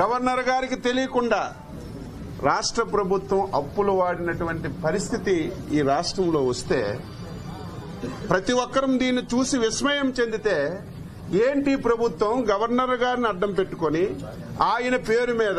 Governor గారికి తెలియకుండా రాష్ట్ర ప్రభుత్వం అప్పులు వాడినటువంటి పరిస్థితి ఈ రాష్ట్రంలో వస్తే ప్రతి ఒక్కరం దీన్ని చూసి విస్మయం చెందితే ఏంటి ప్రభుత్వం గవర్నర్ గారిని అడ్డం పెట్టుకొని ఆయన పేరు మీద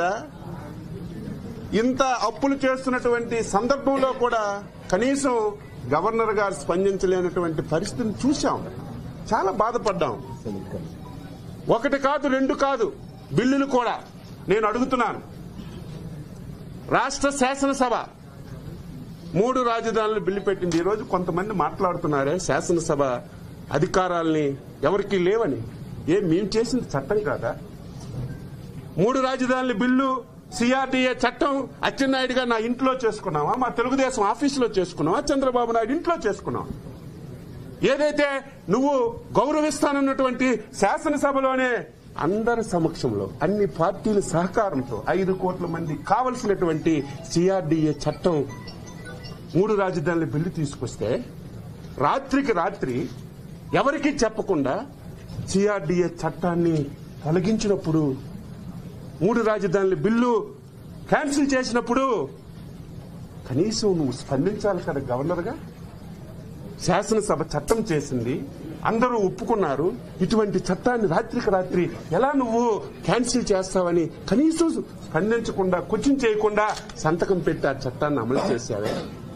ఇంత అప్పులు చేస్తున్నటువంటి సందర్భంలో కూడా కనీసం గవర్నర్ గారు స్పందించలేనటువంటి పరిస్థితిని చూశాం చాలా బాధపడ్డాం ఒకటి కాదు రెండు కాదు బిల్లులు కూడా నేను అడుగుతున్నాను రాష్ట్ర శాసనసభ మూడు రాజధానులు బిల్లు పెట్టింది ఈ రోజు కొంతమంది మాట్లాడుతున్నారే శాసనసభ అధికారాల్ని ఎవరికీ లేవని ఏ మేము చేసింది చట్టం కాదా మూడు రాజధానుల బిల్లు సిఆర్డీఏ చట్టం అచ్చెన్నాయుడుగా నా ఇంట్లో చేసుకున్నావా మా తెలుగుదేశం ఆఫీసులో చేసుకున్నావా చంద్రబాబు నాయుడు ఇంట్లో చేసుకున్నావా ఏదైతే నువ్వు గౌరవిస్తానన్నటువంటి శాసనసభలోనే అందరి సమక్షంలో అన్ని పార్టీల సహకారంతో ఐదు కోట్ల మంది కావలసినటువంటి సిఆర్డీఏ చట్టం మూడు రాజధానుల బిల్లు తీసుకొస్తే రాత్రికి రాత్రి ఎవరికి చెప్పకుండా సిఆర్డీఏ చట్టాన్ని తొలగించినప్పుడు మూడు రాజధానుల బిల్లు క్యాన్సిల్ చేసినప్పుడు కనీసం నువ్వు స్పందించాలి కదా గవర్నర్గా శాసనసభ చట్టం చేసింది అందరూ ఒప్పుకున్నారు ఇటువంటి చట్టాన్ని రాత్రికి రాత్రి ఎలా నువ్వు క్యాన్సిల్ చేస్తావని కనీసం స్పందించకుండా క్వశ్చన్ చేయకుండా సంతకం పెట్టి ఆ చట్టాన్ని అమలు చేశావే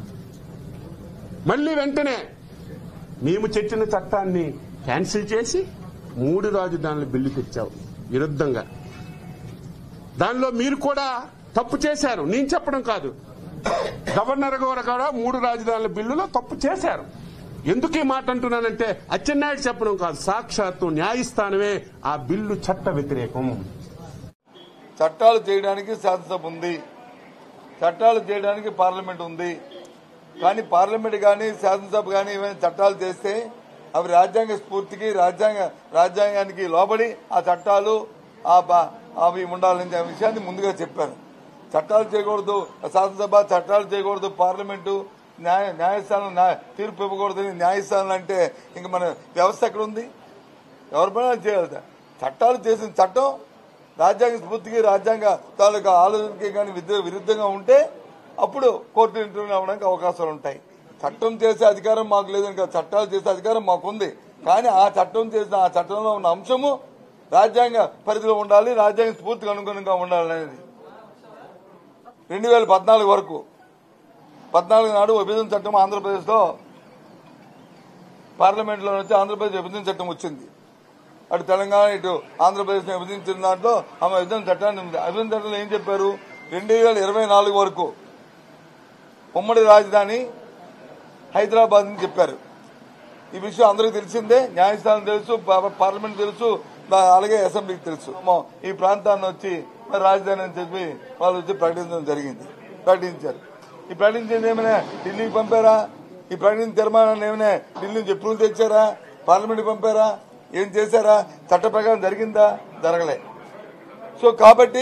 మళ్ళీ వెంటనే మేము తెచ్చిన చట్టాన్ని క్యాన్సిల్ చేసి మూడు రాజధానుల బిల్లు తెచ్చావు విరుద్ధంగా దానిలో మీరు కూడా తప్పు చేశారు నేను చెప్పడం కాదు గవర్నర్ గారు కూడా మూడు రాజధానుల బిల్లులో తప్పు చేశారు ఎందుకు ఈ మాట అంటున్నానంటే అచ్చెన్నాయుడు చెప్పడం కాదు సాక్షాత్తు న్యాయస్థానమే ఆ బిల్లు చట్ట వ్యతిరేకం చట్టాలు చేయడానికి శాసనసభ ఉంది చట్టాలు చేయడానికి పార్లమెంట్ ఉంది కానీ పార్లమెంట్ కానీ శాసనసభ కానీ ఏమైనా చట్టాలు చేస్తే అవి రాజ్యాంగ స్ఫూర్తికి రాజ్యాంగ రాజ్యాంగానికి లోబడి ఆ చట్టాలు ఆ బ- అవి ఉండాలని అనే విషయాన్ని ముందుగా చెప్పాను చట్టాలు చేయకూడదు శాసనసభ చట్టాలు చేయకూడదు పార్లమెంటు న్యాయ న్యాయస్థానం న్యాయ- తీర్పు ఇవ్వకూడదని న్యాయస్థానం అంటే ఇంక మన వ్యవస్థ ఎక్కడ ఉంది ఎవరి పైన చేయాలి చట్టాలు చేసిన చట్టం రాజ్యాంగ స్ఫూర్తికి రాజ్యాంగ తాలూకా ఆలోచనకి కానీ విద్య- విరుద్ధంగా ఉంటే అప్పుడు కోర్టు ఇంటర్వ్యూ అవ్వడానికి అవకాశాలు ఉంటాయి చట్టం చేసే అధికారం మాకు లేదని కాదు చట్టాలు చేసే అధికారం మాకుంది కానీ ఆ చట్టం చేసిన ఆ చట్టంలో ఉన్న అంశము రాజ్యాంగ పరిధిలో ఉండాలి రాజ్యాంగ స్ఫూర్తికి అనుగుణంగా ఉండాలి అనేది రెండు వేల పద్నాలుగు వరకు పద్నాలుగు నాడు విభజన చట్టం ఆంధ్రప్రదేశ్లో పార్లమెంట్లో వచ్చి ఆంధ్రప్రదేశ్ విభజన చట్టం వచ్చింది అటు తెలంగాణ ఇటు ఆంధ్రప్రదేశ్ విభజించిన దాంట్లో ఆమె విభజన చట్టాన్ని ఉంది ఆ విభజన చట్టంలో ఏం చెప్పారు రెండు వేల ఇరవై నాలుగు వరకు ఉమ్మడి రాజధాని హైదరాబాద్ అని చెప్పారు ఈ విషయం అందరికీ తెలిసిందే న్యాయస్థానం తెలుసు పా- పార్లమెంట్ తెలుసు దా- అలాగే అసెంబ్లీకి తెలుసు మో- ఈ ప్రాంతాన్ని వచ్చి మరి రాజధాని అని చెప్పి వాళ్ళు వచ్చి ప్రకటించడం జరిగింది ప్రకటించారు ఈ ప్రకటించింది ఏమైనా ఢిల్లీకి పంపారా ఈ ప్రకటించిన తీర్మానాన్ని ఏమైనా ఢిల్లీ నుంచి ఎప్పుడు తెచ్చారా పార్లమెంట్కి పంపారా ఏం చేశారా చట్ట ప్రకారం జరిగిందా జరగలే సో కాబట్టి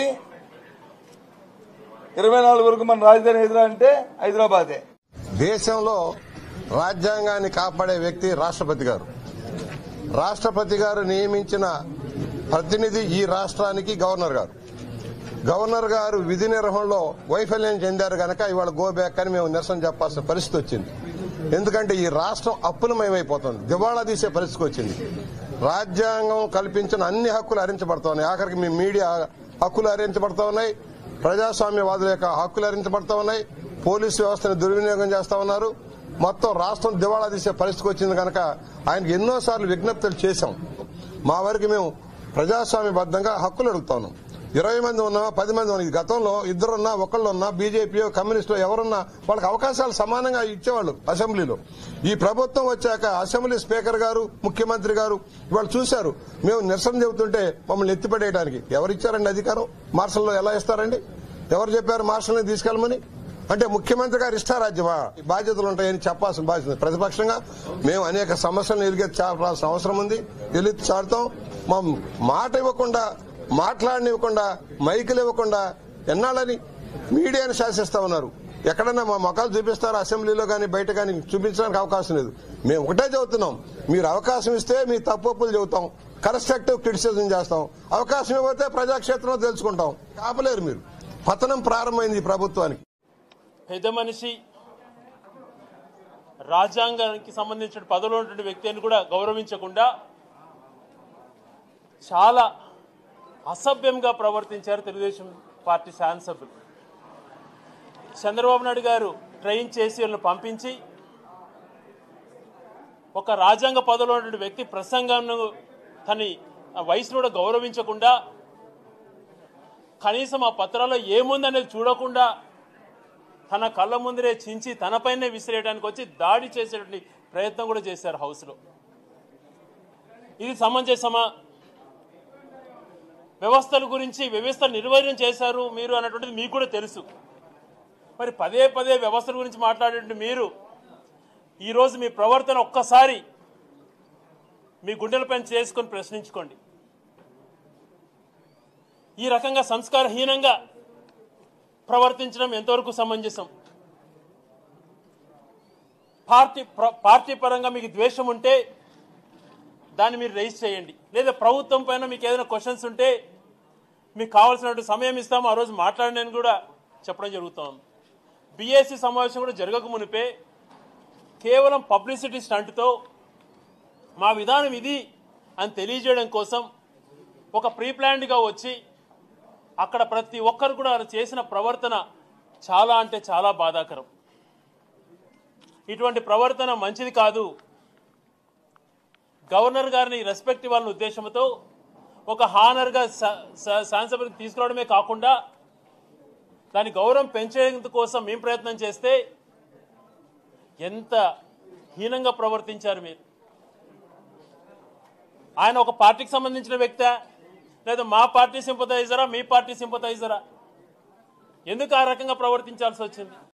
ఇరవై నాలుగు వరకు మన రాజధాని ఎదురా అంటే హైదరాబాదే దేశంలో రాజ్యాంగాన్ని కాపాడే వ్యక్తి రాష్ట్రపతి గారు రాష్ట్రపతి గారు నియమించిన ప్రతినిధి ఈ రాష్ట్రానికి గవర్నర్ గారు గవర్నర్ గారు విధి నిర్వహణలో వైఫల్యం చెందారు గనక ఇవాళ గో బ్యాక్ అని మేము నిరసన చెప్పాల్సిన పరిస్థితి వచ్చింది ఎందుకంటే ఈ రాష్ట్రం అప్పులమయమైపోతుంది దివాళా తీసే పరిస్థితికి వచ్చింది రాజ్యాంగం కల్పించిన అన్ని హక్కులు హరించబడతా ఉన్నాయి ఆఖరికి మీ మీడియా హక్కులు హరించబడతా ఉన్నాయి ప్రజాస్వామ్యవాదుల యొక్క హక్కులు హరించబడతా ఉన్నాయి పోలీసు వ్యవస్థను దుర్వినియోగం చేస్తా ఉన్నారు మొత్తం రాష్ట్రం దివాళా తీసే పరిస్థితికి వచ్చింది కనుక ఆయనకు ఎన్నోసార్లు విజ్ఞప్తులు చేశాం మా వరకు మేము ప్రజాస్వామ్యబద్ధంగా హక్కులు అడుగుతాను ఇరవై మంది ఉన్నా పది మంది ఉన్నా ఈ గతంలో ఇద్దరున్నా ఒకళ్ళున్నా బీజేపీ కమ్యూనిస్టులు ఎవరున్నా వాళ్ళకి అవకాశాలు సమానంగా ఇచ్చేవాళ్ళు అసెంబ్లీలో ఈ ప్రభుత్వం వచ్చాక అసెంబ్లీ స్పీకర్ గారు ముఖ్యమంత్రి గారు ఇవాళ చూశారు మేము నిరసన చెబుతుంటే మమ్మల్ని ఎత్తిపడేయడానికి ఎవరిచ్చారండి అధికారం మార్షల్లో ఎలా ఇస్తారండి ఎవరు చెప్పారు మార్షల్ని తీసుకెళ్ళమని అంటే ముఖ్యమంత్రి గారు ఇష్టారాజ్యమా ఈ బాధ్యతలు ఉంటాయని చెప్పాల్సిన బాధ్యత ఉంది. ప్రతిపక్షంగా మేము అనేక సమస్యలను ఎలిగెత్తి చాపాల్సిన అవసరం ఉంది ఎలుగెత్తి చాడుతాం మా మాట ఇవ్వకుండా మాట్లాడనివ్వకుండా మైకులు ఇవ్వకుండా ఎన్నాళ్ళని మీడియాని శాసిస్తా ఉన్నారు ఎక్కడన్నా మా మొఖాలు చూపిస్తారా అసెంబ్లీలో కానీ బయట కానీ చూపించడానికి అవకాశం లేదు మేము ఒకటే చెబుతున్నాం మీరు అవకాశం ఇస్తే మీ తప్పులు చెబుతాం కన్స్ట్రక్టివ్ క్రిటిసిజం చేస్తాం అవకాశం ఇవ్వతే ప్రజాక్షేత్రంలో తెలుసుకుంటాం ఆపలేరు మీరు పతనం ప్రారంభమైంది ఈ ప్రభుత్వానికి పెద్ద మనిషి రాజ్యాంగానికి సంబంధించిన పదవిలో ఉన్నటువంటి వ్యక్తి అని కూడా గౌరవించకుండా చాలా అసభ్యంగా ప్రవర్తించారు తెలుగుదేశం పార్టీ శాసనసభ్యులు చంద్రబాబు నాయుడు గారు ట్రైన్ చేసి వాళ్ళని పంపించి ఒక రాజ్యాంగ పదవిలో ఉన్నటువంటి వ్యక్తి ప్రసంగాన్ని తని ఆ వయసును కూడా గౌరవించకుండా కనీసం ఆ పత్రాల్లో ఏముందనేది చూడకుండా తన కళ్ళ ముందరే చించి తనపైనే విసిరేయడానికి వచ్చి దాడి చేసేటువంటి ప్రయత్నం కూడా చేశారు హౌస్లో ఇది సమంజసమా వ్యవస్థల గురించి వ్యవస్థ నిర్వహణ చేశారు మీరు అన్నటువంటిది మీకు కూడా తెలుసు మరి పదే పదే వ్యవస్థల గురించి మాట్లాడేటువంటి మీరు ఈరోజు మీ ప్రవర్తన ఒక్కసారి మీ గుండెలపైన చేసుకొని ప్రశ్నించుకోండి ఈ రకంగా సంస్కారహీనంగా ప్రవర్తించడం ఎంతవరకు సమంజసం పార్టీ ప్ర- పార్టీ పరంగా మీకు ద్వేషం ఉంటే దాన్ని మీరు రైజ్ చేయండి లేదా ప్రభుత్వం పైన మీకు ఏదైనా క్వశ్చన్స్ ఉంటే మీకు కావాల్సినటువంటి సమయం ఇస్తాము ఆ రోజు మాట్లాడినని కూడా చెప్పడం జరుగుతోంది బీఏసీ సమావేశం కూడా జరగక మునిపే కేవలం పబ్లిసిటీ స్టంట్తో మా విధానం ఇది అని తెలియజేయడం కోసం ఒక ప్రీ ప్లాన్డ్గా వచ్చి అక్కడ ప్రతి ఒక్కరు కూడా వారు చేసిన ప్రవర్తన చాలా అంటే చాలా బాధాకరం ఇటువంటి ప్రవర్తన మంచిది కాదు గవర్నర్ గారిని రెస్పెక్ట్ ఇవ్వాలనే ఉద్దేశంతో ఒక హానర్గా శాసనసభకి తీసుకురావడమే కాకుండా దాని గౌరవం పెంచేందుకు కోసం మేము ప్రయత్నం చేస్తే ఎంత హీనంగా ప్రవర్తించారు మీరు ఆయన ఒక పార్టీకి సంబంధించిన వ్యక్తా లేదా మా పార్టీ సింపథైజరా మీ పార్టీ సింపథైజరా ఎందుకు ఆ రకంగా ప్రవర్తించాల్సి వచ్చింది